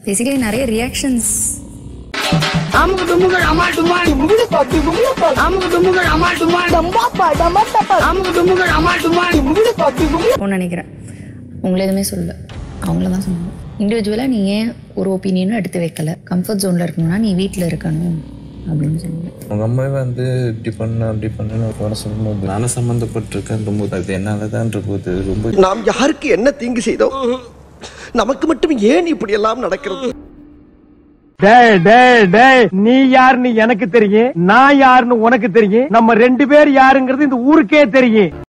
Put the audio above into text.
basically நிறைய reactions அமுக்கு டுமுகள் அமால் டுமால் அமுக்கு டுமுகள் அமால் டுமால் அமுக்கு டுமுகள் அமால் டுமால் போன்னு நினைக்கிறேன் உங்களை எதுவுமே சொல்லல அவங்கள தான் சொன்னாங்க இண்டிவிஜுவலாக நீ ஏன் ஒரு ஒப்பீனியனும் எடுத்து வைக்கல கம்ஃபர்ட் ஜோனில் இருக்கணும்னா நீ வீட்டில் இருக்கணும் அப்படின்னு சொன்னாங்க உங்க அம்மாவே வந்து இப்படி பண்ண அப்படி பண்ணு வர சொல்லும்போது நானும் சம்மந்தப்பட்டிருக்கேன் ரொம்ப அது என்னால தான் போது ரொம்ப நாம் யாருக்கு என்ன தீங்கு செய்தோம் நமக்கு மட்டும் ஏன் இப்படி எல்லாம் நடக்கிறது டேய் டேய் டேய் நீ யாருன்னு எனக்கு தெரியும் நான் யாருன்னு உனக்கு தெரியும் நம்ம ரெண்டு பேர் யாருங்கிறது இந்த ஊருக்கே தெரியும்